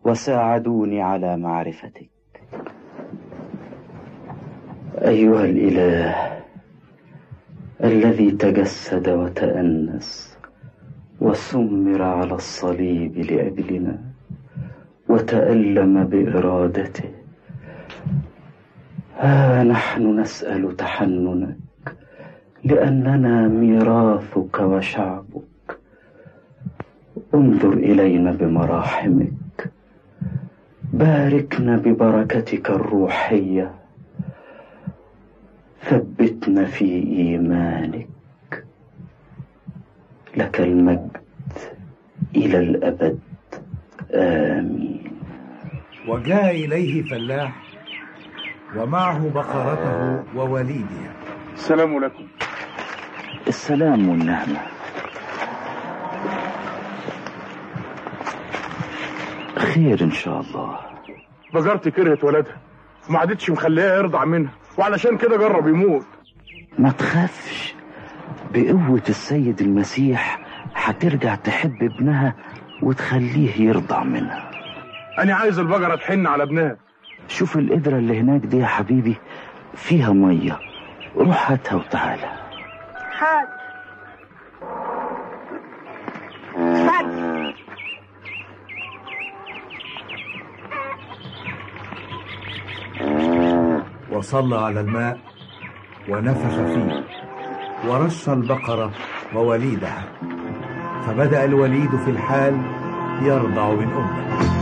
وساعدوني على معرفتك أيها الإله الذي تجسد وتأنس وسمر على الصليب لأجلنا وتألم بإرادته ها نحن نسأل تحننك لأننا ميراثك وشعبك انظر إلينا بمراحمك باركنا ببركتك الروحيه ثبتنا في إيمانك لك المجد إلى الأبد آمين وجاء إليه فلاح ومعه بقرته ووليدها السلام لكم السلام والنعمة خير إن شاء الله بجارتي كرهت ولدها وما عادتش مخليها يرضع منها وعلشان كده جرب يموت ما تخافش بقوة السيد المسيح هترجع تحب ابنها وتخليه يرضع منها انا عايز البقرة تحن على ابنها شوف القدرة اللي هناك دي يا حبيبي فيها مية روح هاتها وتعالى حاضر اتفضل وصلى على الماء ونفخ فيه ورش البقرة ووليدها فبدأ الوليد في الحال يرضع من أمه